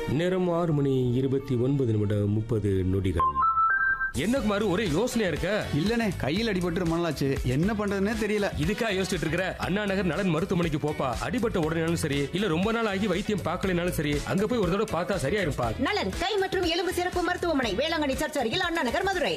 நேரம் ஆறு மணி இருபத்தி ஒன்பது நிமிடம் முப்பது நொடிகள் என்ன குமார் ஒரே யோசனையா இருக்க இல்லனே கையில் அடிபட்டு ரொம்ப நாளாச்சு என்ன பண்றதுன்னே தெரியல இதுக்கா யோசிச்சுட்டு இருக்கிற அண்ணா நகர் நலன் மருத்துவமனைக்கு போப்பா அடிபட்ட உடனேனாலும் சரி இல்ல ரொம்ப நாள் ஆகி வைத்தியம் பார்க்கலைனாலும் சரி அங்க போய் ஒரு தடவை பார்த்தா சரியா இருப்பா நலன் கை மற்றும் எலும்பு சிறப்பு மருத்துவமனை வேளாங்கண்ணி சர்ச் அருகில் அண்ணா நகர் மதுரை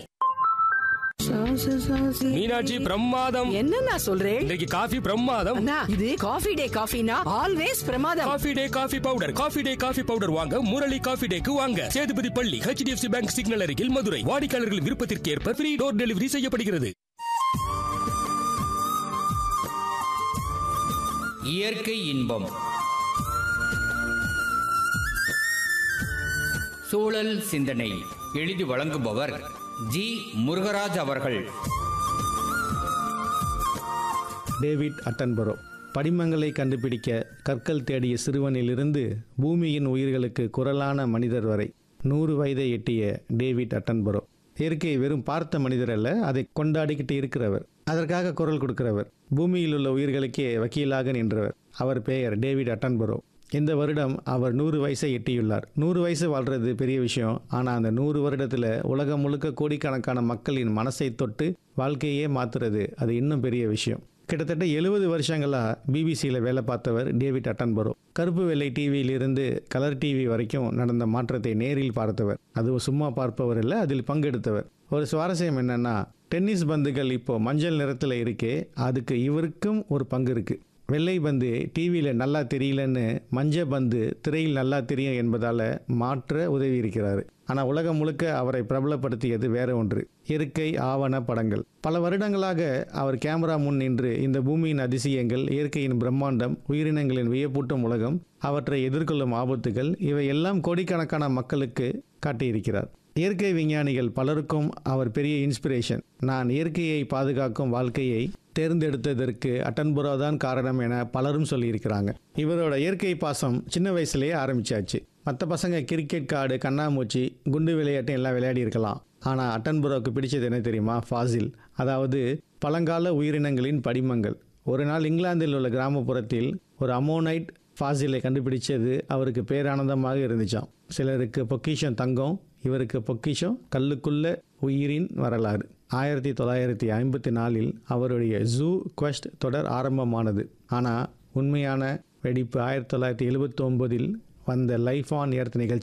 மீனாட்சி பிரமாதம் என்னண்ணா சொல்றேன் இன்றைக்கு காஃபி பிரமாதம் அண்ணா இது காஃபி டே காஃபினா ஆல்வேஸ் பிரமாதம் coffee day coffee powder coffee day coffee powder வாங்க முரளி காஃபி டேக்கு வாங்க சேதுபதி பள்ளி ஹெச்டிஎஃப்சி பேங்க் சிக்னல் அருகில் மதுரை வாடிக்கையாளர்கள் விருப்பத்திற்கு ஏற்ப ஃப்ரீ டோர் டெலிவரி செய்யப்படுகிறது இயற்கை இன்பம் சூழல் சிந்தனை எழுதி வழங்குபவர் ஜி முருகராஜ் அவர்கள் டேவிட் அட்டன்பரோ படிமங்களை கண்டுபிடிக்க கற்கள் தேடிய சிறுவனிலிருந்து பூமியின் உயிர்களுக்கு குரலான மனிதர் வரை நூறு வயதை எட்டிய டேவிட் அட்டன்பரோ இயற்கை வெறும் பார்த்த மனிதர் அல்ல அதை கொண்டாடிக்கிட்டு இருக்கிறவர் அதற்காக குரல் கொடுக்கிறவர் பூமியில் உள்ள உயிர்களுக்கே வக்கீலாக நின்றவர் அவர் பெயர் டேவிட் அட்டன்பரோ இந்த வருடம் அவர் நூறு வயசை எட்டியுள்ளார் நூறு வயசு வாழ்றது பெரிய விஷயம் ஆனால் அந்த நூறு வருடத்தில் உலகம் முழுக்க கோடிக்கணக்கான மக்களின் மனசை தொட்டு வாழ்க்கையே மாத்துறது அது இன்னும் பெரிய விஷயம் கிட்டத்தட்ட எழுபது வருஷங்களாக பிபிசியில் வேலை பார்த்தவர் டேவிட் அட்டன்பரோ கருப்பு வெள்ளை டிவியிலிருந்து கலர் டிவி வரைக்கும் நடந்த மாற்றத்தை நேரில் பார்த்தவர் அதுவும் சும்மா பார்ப்பவர் இல்லை அதில் பங்கெடுத்தவர் ஒரு சுவாரஸ்யம் என்னன்னா டென்னிஸ் பந்துகள் இப்போ மஞ்சள் நிறத்தில் இருக்கே அதுக்கு இவருக்கும் ஒரு பங்கு இருக்கு வெள்ளை பந்து டிவியில் நல்லா தெரியலன்னு மஞ்ச பந்து திரையில் நல்லா தெரியும் என்பதால் மாற்ற உதவி இருக்கிறாரு ஆனால் உலகம் முழுக்க அவரை பிரபலப்படுத்தியது வேற ஒன்று இயற்கை ஆவண படங்கள் பல வருடங்களாக அவர் கேமரா முன் நின்று இந்த பூமியின் அதிசயங்கள் இயற்கையின் பிரம்மாண்டம் உயிரினங்களின் வியப்பூட்டும் உலகம் அவற்றை எதிர்கொள்ளும் ஆபத்துகள் இவை எல்லாம் கோடிக்கணக்கான மக்களுக்கு காட்டியிருக்கிறார் இயற்கை விஞ்ஞானிகள் பலருக்கும் அவர் பெரிய இன்ஸ்பிரேஷன் நான் இயற்கையை பாதுகாக்கும் வாழ்க்கையை தேர்ந்தெடுத்ததற்கு அட்டன்புரா தான் காரணம் என பலரும் சொல்லியிருக்கிறாங்க இவரோட இயற்கை பாசம் சின்ன வயசுலேயே ஆரம்பிச்சாச்சு மற்ற பசங்க கிரிக்கெட் கார்டு கண்ணாமூச்சி குண்டு விளையாட்டு எல்லாம் விளையாடி இருக்கலாம் ஆனால் அட்டன்புராவுக்கு பிடிச்சது என்ன தெரியுமா ஃபாசில் அதாவது பழங்கால உயிரினங்களின் படிமங்கள் ஒரு நாள் இங்கிலாந்தில் உள்ள கிராமப்புறத்தில் ஒரு அமோனைட் ஃபாசிலை கண்டுபிடிச்சது அவருக்கு பேரானந்தமாக இருந்துச்சாம் சிலருக்கு பொக்கிஷம் தங்கம் இவருக்கு பொக்கிஷம் கல்லுக்குள்ள உயிரின் வரலாறு ஆயிரத்தி தொள்ளாயிரத்தி ஐம்பத்தி நாலில் அவருடைய ஜூ குவெஸ்ட் தொடர் ஆரம்பமானது ஆனால் உண்மையான வெடிப்பு ஆயிரத்தி தொள்ளாயிரத்தி எழுபத்தி ஒன்பதில் வந்த லைஃப் ஆன் எர்த் நிகழ்ச்சி